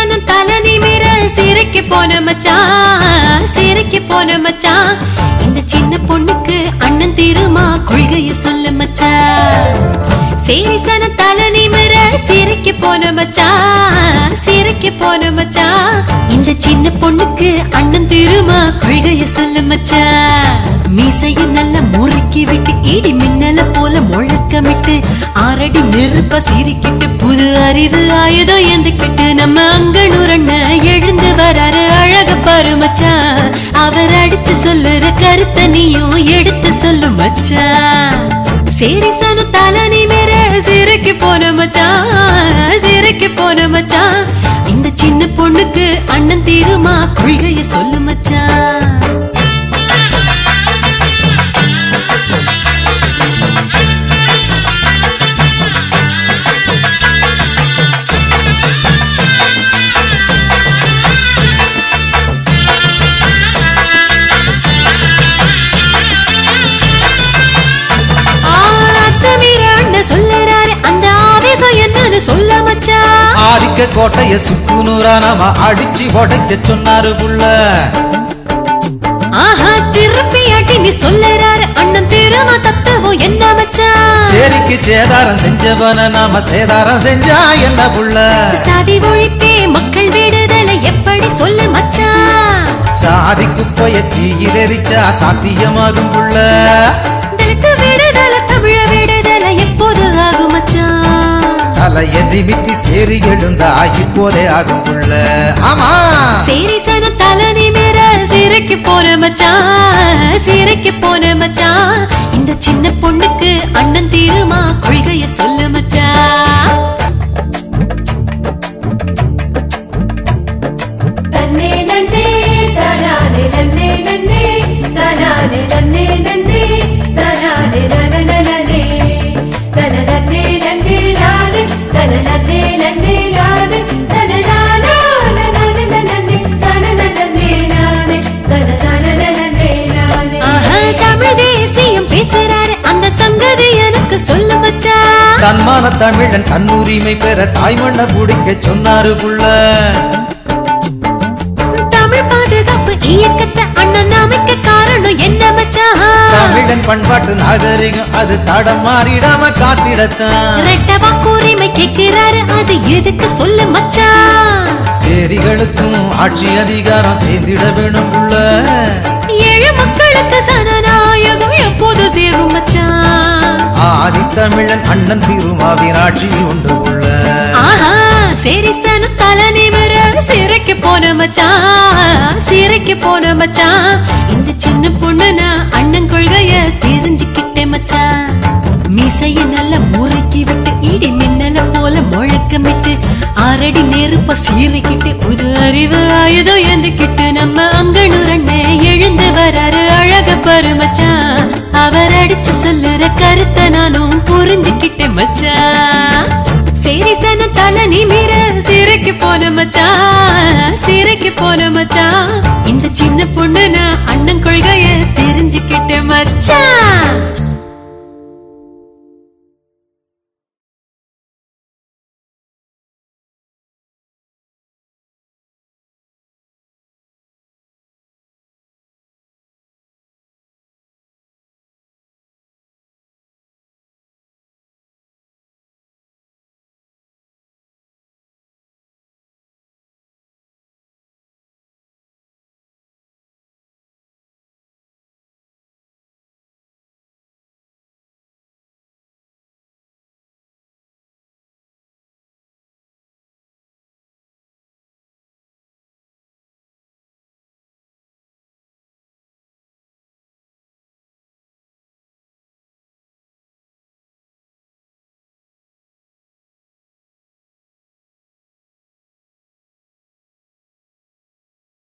சனம் தலை நிமிர சிறைக்கு போன மச்சான் சிறைக்கு போன மச்சான் இந்த சின்ன பொண்ணுக்கு அண்ணன் திருமா கொள்கைய சொல்ல மச்சான் சேரி சனம் தலை நிமிர சிறைக்கு போன மச்சான் சிறைக்கு போன மச்சான் இந்த சின்ன பொண்ணுக்கு அண்ணன் திருமா கொள்கைய சொல்ல மச்சான் மீசையும் நல்ல முறுக்கி விட்டு இடி மின்னல போல முழக்கமிட்டு ஆறடி நெருப்ப சீரிக்கிட்டு புது அறிவு ஆயுதம் எந்துக்கிட்டு நம்ம அங்கனுரண்ண எழுந்து வராரு அழக பாரு மச்சான் அவர் அடிச்சு சொல்லுற கருத்த நீயும் எடுத்து சொல்லு மச்சான் சரி சனு தலை நிமிர சிறைக்கு போன மச்சான் சிறைக்கு போன மச்சான் இந்த சின்ன பொண்ணுக்கு அண்ணன் தீருமா கொள்கைய சொல்லு மச்சான் ஆ, அத்தமீற அண்ணன் சொல்லுறாரு அந்த ஆவேசம் என்னன்னு சொல்ல மச்சான் ஆதிக்க கோட்டைய சுக்குநூறா நாம அடிச்சு உடைக்க சொன்னாரு புள்ள ஆஹா திருப்பி அடி நீ சொல்லுறாரு அண்ணன் திரும்ப தத்துவம் என்ன மச்சான் சேரிக்கு சேதாரம் செஞ்சவன நாம சேதாரம் செஞ்சா என்ன புள்ள சாதி ஒழிப்பே மக்கள் விடுதலை எப்படி சொல்லு மச்சான் சாதி குப்பைய தீயில் எரிச்சா சாத்தியமாகும் புள்ள தலித்து விடுதலை தமிழ விடுதலை எப்போது ஆகும் மச்சான் தலைய நிமித்தி சேரி எழுந்தா இப்போதே ஆகும் புள்ள ஆமா சரி சன தலை நிமிர சிறைக்கு போன மச்சான் சிறைக்கு போன மச்சான் இந்த சின்ன பொண்ணுக்கு அண்ணன் தீருமா கொள்கைய சொல்லு மச்சான் தன்னே நன்னே தனானே நன்னே நன்னே தனானே நன்னே நன்னே தனானே நனனனனே தன நன்னே நன்னே நானே தன நன்னே நன்னே நானே தன நானா நனனனனே தன நன்னே நானே தன நனனனனே நானே ஆஹா, தமிழ் தேசியம் பேசுறாரு அந்த சங்கதி எனக்கு சொல்லு மச்சான் தன்மான தமிழன் தன்னுரிமை பெற தாய்மண்ண பிடிக்க சொன்னாரு புள்ள தமிழ் பாதுகாப்பு இயக்கத்தை அண்ணன் அமைக்க காரணம் என்ன மச்சான் தமிழன் பண்பாட்டு நாகரிகம் அது தடம் மாறிடாம காத்திடத்தான் ரெட்ட வாக்குரிமை கேட்கிறாரு அது எதுக்கு சொல்லு மச்சான் சேரிகளுக்கும் ஆட்சி அதிகாரம் சேர்ந்திட வேணும் புள்ள ஏழு மக்களுக்கு சனநாயகம் எப்போது சேரும் மச்சான் ஆதி தமிழன் அண்ணன் திருமாவின் ஆட்சி உண்டு புள்ள ஆஹா சரி சன தலை நிமிர சிறைக்கு போன மச்சான் சிறைக்கு போன மச்சான் இந்த சின்ன பொண்ணு நான் அண்ணன் கொள்கைய தெரிஞ்சுக்கிட்டேன் மச்சான் மீசைய நல்ல முறுக்கி விட்டு இடி மின்னல போல முழக்கமிட்டு ஆறடி நெருப்ப சீறிக்கிட்டு புது அறிவு ஆயுதம் எந்துக்கிட்டு நம்ம அங்கனுரண்ண எழுந்து வராரு அழக பாரு மச்சான் அவர் அடிச்சு சொல்லுற கருத்தை நானும் புரிஞ்சுக்கிட்டேன் மச்சான் சரி சன தலை நிமிர சிறைக்கு போன மச்சான்